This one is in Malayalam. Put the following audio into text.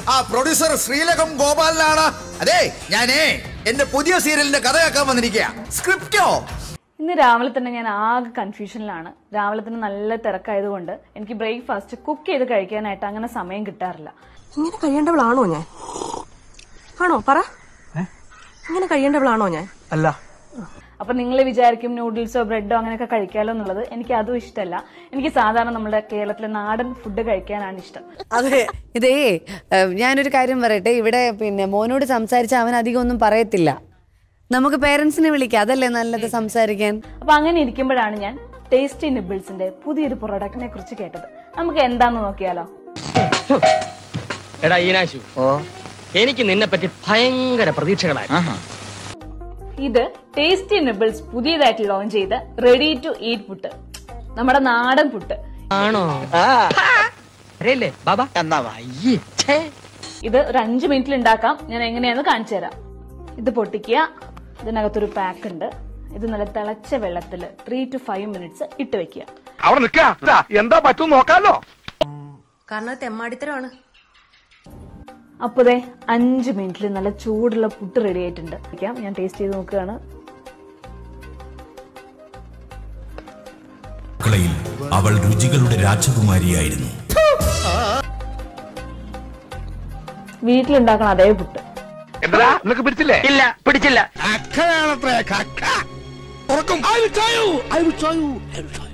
ആ പ്രൊഡ്യൂസർ ശ്രീലകം ഗോപാലനാണ് അതെ ഞാനേ എന്റെ പുതിയ സീരിയലിന്റെ കഥ കേൾക്കാൻ വന്നിരിക്കുക സ്ക്രിപ്റ്റോ ഇന്ന് രാവിലെ തന്നെ ഞാൻ ആകെ കൺഫ്യൂഷനിലാണ് രാവിലെ തന്നെ നല്ല തിരക്കായതുകൊണ്ട് എനിക്ക് ബ്രേക്ക്ഫാസ്റ്റ് കുക്ക് ചെയ്ത് കഴിക്കാനായിട്ട് അങ്ങനെ സമയം കിട്ടാറില്ല ഇങ്ങനെ കഴിയേണ്ടവളാണോ ഞാൻ ആണോ പറ ഇങ്ങനെ കഴിയേണ്ടവളാണോ ഞാൻ അല്ല അപ്പൊ നിങ്ങൾ വിചാരിക്കും നൂഡിൽസോ ബ്രെഡോ അങ്ങനെയൊക്കെ കഴിക്കാലോ എന്നുള്ളത് എനിക്ക് അതും ഇഷ്ടമല്ല എനിക്ക് സാധാരണ നമ്മുടെ കേരളത്തിലെ നാടൻ ഫുഡ് കഴിക്കാനാണ് ഇഷ്ടം അതെ ഇതേ ഏഹ്, ഞാനൊരു കാര്യം പറയട്ടെ ഇവിടെ പിന്നെ മോനോട് സംസാരിച്ച അവൻ അധികം ഒന്നും പറയത്തില്ല നമുക്ക് പേരൻസിനെ വിളിക്കാം അതല്ലേ നല്ലത് സംസാരിക്കാൻ അപ്പൊ അങ്ങനെ ഇരിക്കുമ്പോഴാണ് ഞാൻ ടേസ്റ്റി നിബിൾസിന്റെ പുതിയൊരു പ്രൊഡക്റ്റിനെ കുറിച്ച് കേട്ടത് നമുക്ക് എന്താന്ന് നോക്കിയാലോ എടാ ഈനാശു എനിക്ക് നിന്നെ പറ്റി ഭയങ്കര പ്രതീക്ഷകളായി ഇത് ടേസ്റ്റി നിബിൾസ് പുതിയതായിട്ട് ലോഞ്ച് ചെയ്ത റെഡി ടു ഈറ്റ് പുട്ട് നമ്മുടെ നാടൻ പുട്ട് ആണോ അറിയില്ലേ ബാബാ എന്നാ വയ്യേ ഇത് ഒരു അഞ്ചു മിനിറ്റിൽ ഉണ്ടാക്കാം ഞാൻ എങ്ങനെയാന്ന് കാണിച്ചു തരാം ഇത് പൊട്ടിക്കുക ഇതിനകത്തൊരു പാക്ക് ഉണ്ട് ഇത് നല്ല തിളച്ച വെള്ളത്തിൽ ത്രീ ടു ഫൈവ് മിനിറ്റ്സ് ഇട്ട് വെക്കുക അവിടെ നിൽക്ക എന്താ പറ്റും നോക്കാലോ കാരണം അത് തെമ്മാടിത്തരമാണ് അപ്പൊ ദേ അഞ്ച് മിനിറ്റിൽ നല്ല ചൂടുള്ള പുട്ട് റെഡി ആയിട്ടുണ്ട് വെക്കാം. ഞാൻ ടേസ്റ്റ് ചെയ്ത് നോക്കുകയാണ് അടുക്കളയിൽ അവൾ രുചികളുടെ രാജകുമാരിയായിരുന്നു വീട്ടിലുണ്ടാക്കണം അതേ പുട്ട് എന്താ നിനക്ക് പിടിച്ചില്ലേ ഇല്ല പിടിച്ചില്ല അക്കയാണത്രേ കക്ക ഉറക്കും